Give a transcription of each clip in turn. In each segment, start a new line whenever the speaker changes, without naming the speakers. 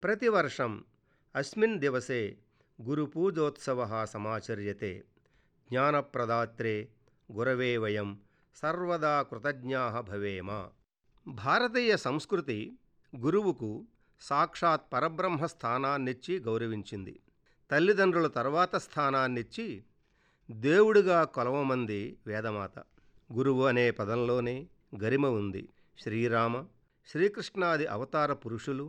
प्रतिवर्षम् अस्मिन् दिवसे गुरुपूजोत्सवः समाचर्यते ज्ञानप्रदात्रे గురవే వయం సర్వదా కృతజ్ఞాః భవేమ భారతీయ సంస్కృతి గురువుకు సాక్షాత్ పరబ్రహ్మ స్థానాన్నిచ్చి గౌరవించింది తల్లిదండ్రుల తర్వాత స్థానాన్నిచ్చి దేవుడిగా కొలవమంది వేదమాత గురువు అనే పదంలోనే గరిమ ఉంది శ్రీరామ శ్రీకృష్ణాది అవతార పురుషులు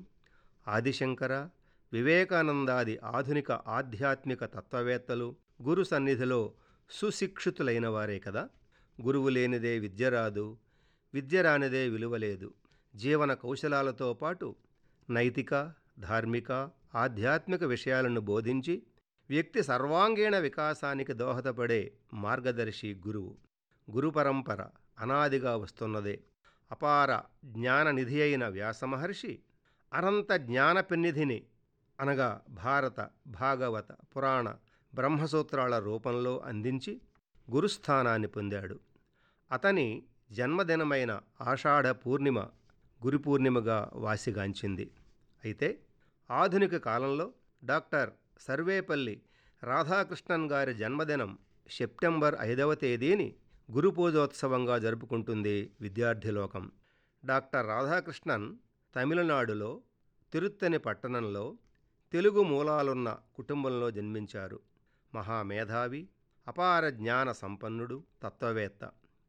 ఆదిశంకర వివేకానందాది ఆధునిక ఆధ్యాత్మిక తత్వవేత్తలు గురు సన్నిధిలో సుశిక్షితులైన వారే కదా గురువు లేనిదే విద్య రాదు విద్య రానిదే విలువ లేదు జీవన కౌశలాలతో పాటు నైతిక ధార్మిక ఆధ్యాత్మిక విషయాలను బోధించి వ్యక్తి సర్వాంగీణ వికాసానికి దోహదపడే మార్గదర్శి గురువు గురు పరంపర అనాదిగా వస్తున్నదే అపార జ్ఞాననిధి అయిన వ్యాసమహర్షి అనంత జ్ఞాన పెన్నిధిని అనగా భారత భాగవత పురాణ బ్రహ్మసూత్రాల రూపంలో అందించి గురుస్థానాన్ని పొందాడు అతని జన్మదినమైన ఆషాఢ పూర్ణిమ గురు పూర్ణిమగా వాసిగాంచింది అయితే ఆధునిక కాలంలో డాక్టర్ సర్వేపల్లి రాధాకృష్ణన్ గారి జన్మదినం సెప్టెంబర్ ఐదవ తేదీని గురు పూజోత్సవంగా జరుపుకుంటుంది విద్యార్థి లోకం డాక్టర్ రాధాకృష్ణన్ తమిళనాడులో తిరుత్తని పట్టణంలో తెలుగు మూలాలున్న కుటుంబంలో జన్మించారు మహామేధావి అపార జ్ఞాన సంపన్నుడు తత్వవేత్త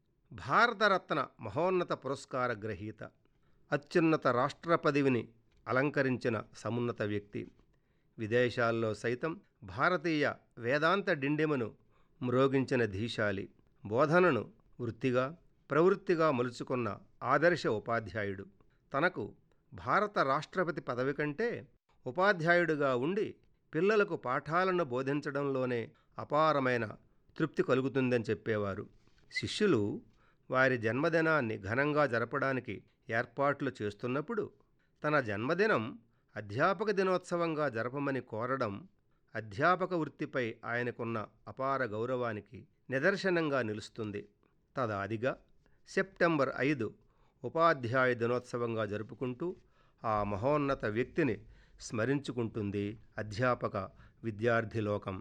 భారతరత్న మహోన్నత పురస్కార గ్రహీత అత్యున్నత రాష్ట్ర పదవిని అలంకరించిన సమున్నత వ్యక్తి విదేశాల్లో సైతం భారతీయ వేదాంత డిండిమను మ్రోగించిన ధీశాలి బోధనను వృత్తిగా ప్రవృత్తిగా మలుచుకున్న ఆదర్శ ఉపాధ్యాయుడు తనకు భారత రాష్ట్రపతి పదవి కంటే ఉపాధ్యాయుడిగా ఉండి పిల్లలకు పాఠాలను బోధించడంలోనే అపారమైన తృప్తి కలుగుతుందని చెప్పేవారు శిష్యులు వారి జన్మదినాన్ని ఘనంగా జరపడానికి ఏర్పాట్లు చేస్తున్నప్పుడు తన జన్మదినం అధ్యాపక దినోత్సవంగా జరపమని కోరడం అధ్యాపక వృత్తిపై ఆయనకున్న అపార గౌరవానికి నిదర్శనంగా నిలుస్తుంది తదాదిగా సెప్టెంబర్ ఐదు ఉపాధ్యాయ దినోత్సవంగా జరుపుకుంటూ ఆ మహోన్నత వ్యక్తిని స్మరించుకుంటుంది అధ్యాపక విద్యార్థి లోకం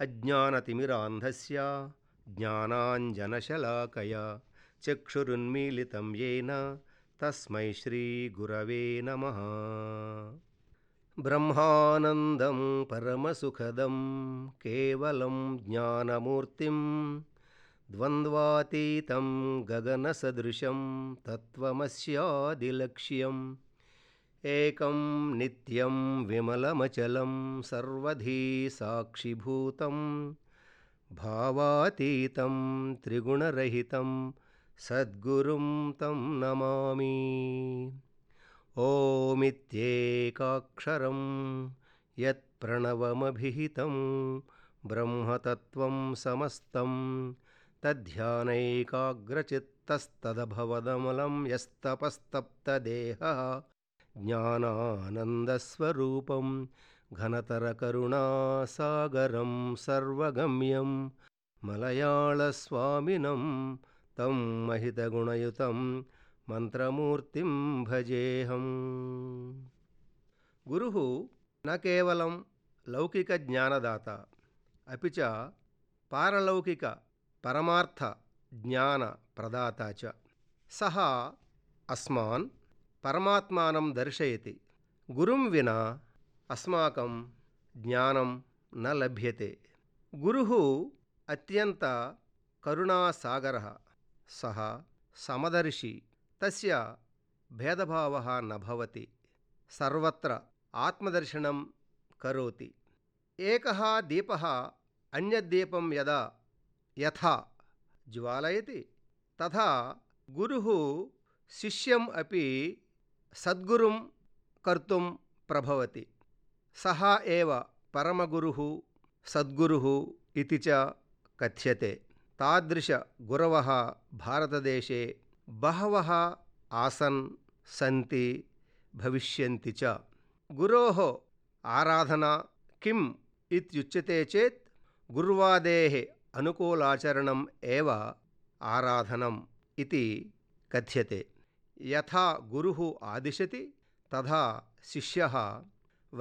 అజ్ఞానతిమిరాంధస్య జ్ఞానాంజనశలాకయ చక్షురున్మీలితం ఏన తస్మై శ్రీగురవే నమ బ్రహ్మానందం పరమసుఖదం కేవలం జ్ఞానమూర్తిం ద్వంద్వాతీతం గగనసదృశం తత్వమస్యాదిలక్ష్యం ఏకం నిత్యం విమలమచలం సర్వధీ సాక్షిభూతం భావాతీతం త్రిగుణరహితం సద్గురుం తం నమామి ఓమిత్యేకాక్షరం యత్ప్రణవమభిహితం బ్రహ్మతత్వం సమస్తం తధ్యానైకాగ్రచిత్తస్తదభవదమలం యస్తపస్తప్తదేహ జ్ఞానానందస్వరూపం ఘనతరకరుణాసాగరం సర్వగమ్యం మలయాళస్వామినం తం మహితగుణయుతం మంత్రమూర్తిం భజేహం గురు న కేవలం లౌకిక జ్ఞానదాత అపి చ పారలౌకిక పరమార్థ జ్ఞాన ప్రదాత చ సహ అస్మాన్ పరమాత్మానం దర్శయతి గురుం వినా అస్మాకం జ్ఞానం న లభ్యతే గురు అత్యంత కరుణాసాగర సహ సమదర్శి తస్య భేదభావ నభవతి సర్వత్ర ఆత్మదర్శనం కరోతి ఏకः దీపः అన్యద్దీపం యదా యథా జ్వాలయతి తథా గురుः శిష్యం అపి సద్గురుం కర్తుం ప్రభవతి సహ ఏవ పరమగురుः సద్గురుः ఇది చ కథ్యతే తాదృశ గురవः భారతదేశే బహవः ఆసన్ సంతి భవిష్యంతి చ గురోः ఆరాధన కిం ఇత్యుచ్యతే చేత్ గుర్వాదేः అనుకూలాచరణం ఏవ ఆరాధనం ఇది కథ్యతే యథా గురుः ఆదిశతి తథా శిష్యः